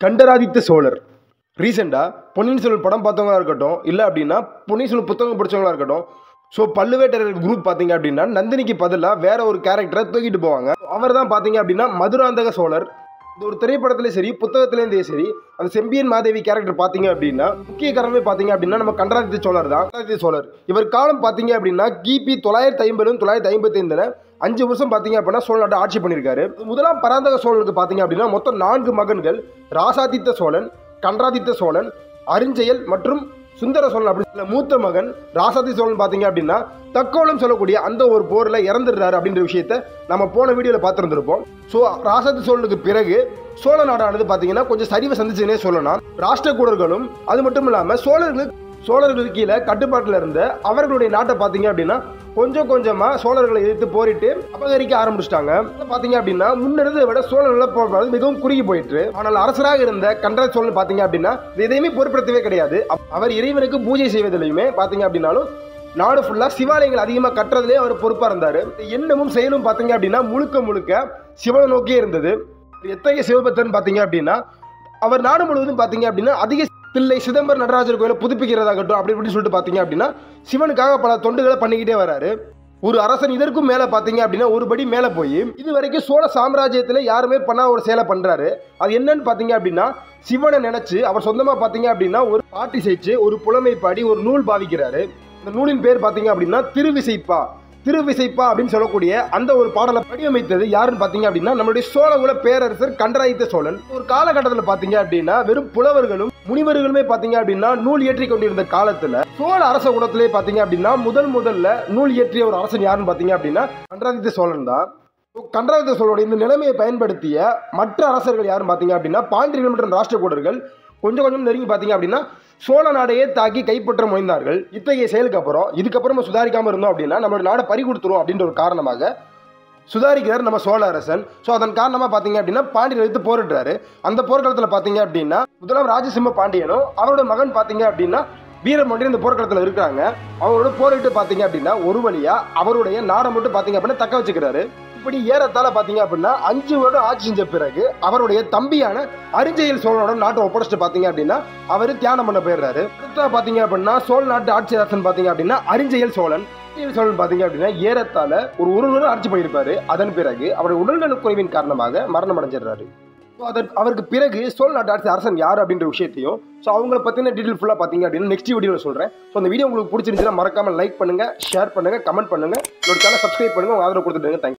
கண்டராதித்த சோழர் ரீசெண்டாக பொன்னியின் செல்வன் படம் பார்த்தவங்களா இருக்கட்டும் இல்லை அப்படின்னா பொன்னியின் செல்வன் புத்தகம் படிச்சவங்களா இருக்கட்டும் ஸோ பல்லுவேட்டரர் குரூப் பார்த்தீங்க அப்படின்னா நந்தினிக்கு பதிலாக வேற ஒரு கேரக்டரை தூக்கிட்டு போவாங்க அவர் தான் பார்த்தீங்க அப்படின்னா மதுராந்தக சோழர் இந்த ஒரு திரைப்படத்துலேயும் சரி புத்தகத்துலேருந்தே சரி அந்த செம்பியன் மாதேவி கேரக்டர் பார்த்தீங்க அப்படின்னா முக்கிய காரணமே பார்த்தீங்க அப்படின்னா நம்ம கண்டராதித்த சோழர் தான் கண்டராதித்த சோழர் இவர் காலம் பார்த்தீங்க அப்படின்னா கிபி தொள்ளாயிரத்தி ஐம்பதும் தொள்ளாயிரத்தி ஐம்பத்தி ஐந்துல அஞ்சு வருஷம் பார்த்தீங்க அப்படின்னா சோழ நாட்டை ஆட்சி பண்ணியிருக்காரு முதலாம் பராந்தக சோழனுக்கு பார்த்தீங்க அப்படின்னா மொத்தம் நான்கு மகன்கள் ராசாதித்த சோழன் கண்டராதித்த சோழன் அரிஞ்செயல் மற்றும் சுந்தர சோழன் அப்படி சொல்ல மூத்த மகன் ராசாதி சோழன் பார்த்தீங்க அப்படின்னா தக்கோலம் சொல்லக்கூடிய அந்த ஒரு போரில் இறந்துடுறாரு அப்படின்ற விஷயத்த நம்ம போன வீடியோவில் பார்த்துருந்துருப்போம் ஸோ ராசாதி சோழனுக்கு பிறகு சோழ நாடானது பார்த்தீங்கன்னா கொஞ்சம் சரிவை சந்திச்சுன்னே சொல்லலாம் ராஷ்டிரகூடர்களும் அது மட்டும் இல்லாமல் சோழர்களுக்கு சோழர்களுக்கு கீழே கட்டுப்பாட்டில் இருந்த அவர்களுடைய நாட்டை பார்த்தீங்க அப்படின்னா கொஞ்சம் கொஞ்சமாக சோழர்களை எதிர்த்து போரிட்டு அபகரிக்க ஆரம்பிச்சிட்டாங்க பார்த்தீங்க அப்படின்னா முன்னிருந்ததை விட சோழ நிலப்பரப்பு மிகவும் குறுகி போயிட்டு ஆனால் அரசராக இருந்த கண்டராஜ சோழன் பார்த்தீங்க அப்படின்னா இது எதையுமே பொருட்படுத்தவே கிடையாது அவ- அவர் இறைவனுக்கு பூஜை செய்வதிலையுமே பார்த்தீங்க அப்படின்னாலும் நாடு ஃபுல்லாக சிவாலயங்கள் அதிகமாக கட்டுறதுலேயே அவர் பொறுப்பாக இருந்தார் எண்ணமும் செயலும் பார்த்தீங்க அப்படின்னா முழுக்க முழுக்க சிவனை நோக்கியே இருந்தது எத்தகைய சிவபக்தன் பார்த்தீங்க அப்படின்னா அவர் நாடு முழுவதும் பார்த்தீங்க அப்படின்னா அதிக தில்லை சிதம்பரம் நடராஜர் கோயிலை புதுப்பிக்கிறதாகட்டும் அப்படி இப்படின்னு சொல்லிட்டு பார்த்தீங்க அப்படின்னா சிவனுக்காக பல தொண்டுகளை பண்ணிக்கிட்டே வராரு ஒரு அரசன் இதற்கும் மேலே பார்த்தீங்க அப்படின்னா ஒரு படி மேலே போய் இது வரைக்கும் சோழ சாம்ராஜ்யத்தில் யாருமே பண்ணா ஒரு செயலை பண்ணுறாரு அது என்னன்னு பார்த்தீங்க அப்படின்னா சிவனை நினைச்சு அவர் சொந்தமாக பார்த்தீங்க அப்படின்னா ஒரு பாட்டி செய்ச்சு ஒரு புலமை பாடி ஒரு நூல் பாவிக்கிறாரு இந்த நூலின் பேர் பார்த்தீங்க அப்படின்னா திருவிசைப்பா திருவிசைப்பா அப்படின்னு சொல்லக்கூடிய அந்த ஒரு பாடலை வடிவமைத்தது யாருன்னு பார்த்தீங்க அப்படின்னா நம்மளுடைய சோழகுல பேரரசர் கண்டராதித்த சோழன் ஒரு காலகட்டத்தில் பார்த்தீங்க அப்படின்னா வெறும் புலவர்களும் முனிவர்களுமே பார்த்தீங்க அப்படின்னா நூல் இயற்றி கொண்டிருந்த காலத்துல சோழ அரச குலத்திலே பார்த்தீங்க அப்படின்னா முதல் முதல்ல நூல் இயற்றிய ஒரு அரசன் யாருன்னு பார்த்தீங்க அப்படின்னா கண்டராதித்த சோழன் தான் கண்டராதித்த சோழனுடைய இந்த நிலைமையை பயன்படுத்திய மற்ற அரசர்கள் யாரும் பார்த்தீங்க அப்படின்னா பாண்டியர்கள் மற்றும் ராஷ்டிரகூடர்கள் கொஞ்சம் கொஞ்சம் நெருங்கி பார்த்தீங்க அப்படின்னா சோழ நாடையே தாக்கி கைப்பற்ற முயன்றார்கள் இத்தகைய செயலுக்கு அப்புறம் இதுக்கப்புறம் நம்ம சுதாரிக்காமல் இருந்தோம் அப்படின்னா நம்மளோட நாடை பறி கொடுத்துரும் அப்படின்ற ஒரு காரணமாக சுதாரிக்கிறார் நம்ம சோழ அரசன் ஸோ அதன் காரணமாக பார்த்தீங்க அப்படின்னா பாண்டியர் எடுத்து போரிடுறாரு அந்த போர்க்களத்தில் பார்த்தீங்க அப்படின்னா முதலாம் ராஜசிம்ம பாண்டியனும் அவரோட மகன் பார்த்தீங்க அப்படின்னா வீரமொழி இந்த போர்க்களத்தில் இருக்காங்க அவரோட போரிட்டு பார்த்தீங்க அப்படின்னா ஒரு வழியா அவருடைய நாடை மட்டும் பார்த்தீங்க அப்படின்னா தக்க வச்சுக்கிறாரு இப்படி ஏறத்தாழ பார்த்தீங்க அப்படின்னா அஞ்சு வருடம் ஆட்சி செஞ்ச பிறகு அவருடைய தம்பியான அரிஞ்செயல் சோழனோட நாட்டை ஒப்படைச்சிட்டு பார்த்தீங்க அப்படின்னா அவர் தியானம் பண்ண போயிடுறாரு அடுத்தா பார்த்தீங்க அப்படின்னா சோழ நாட்டு ஆட்சி அரசன் பார்த்தீங்க அப்படின்னா அரிஞ்செயல் சோழன் அரிஞ்செயல் சோழன் பார்த்தீங்க அப்படின்னா ஏறத்தாழ ஒரு ஒரு வருடம் ஆட்சி பண்ணியிருப்பாரு அதன் பிறகு அவருடைய உடல்நலக் குறைவின் காரணமாக மரணம் அடைஞ்சிடுறாரு ஸோ அதற்கு அவருக்கு பிறகு சோழ நாட்டு அரசு அரசன் யார் அப்படின்ற விஷயத்தையும் ஸோ அவங்கள பற்றின டீட்டெயில் ஃபுல்லாக பார்த்தீங்க அப்படின்னா நெக்ஸ்ட் வீடியோவில் சொல்கிறேன் ஸோ அந்த வீடியோ உங்களுக்கு பிடிச்சிருந்துச்சுன்னா மறக்காம லைக் பண்ணுங்கள் ஷேர் பண்ணுங்கள் கமெண்ட் பண்ணுங்கள் என்னோட சேனல் சப்ஸ்கிரைப் பண்ணுங்கள் உங்கள் ஆதரவு கொடுத்துட்டுங்க தேங்க்ஸ்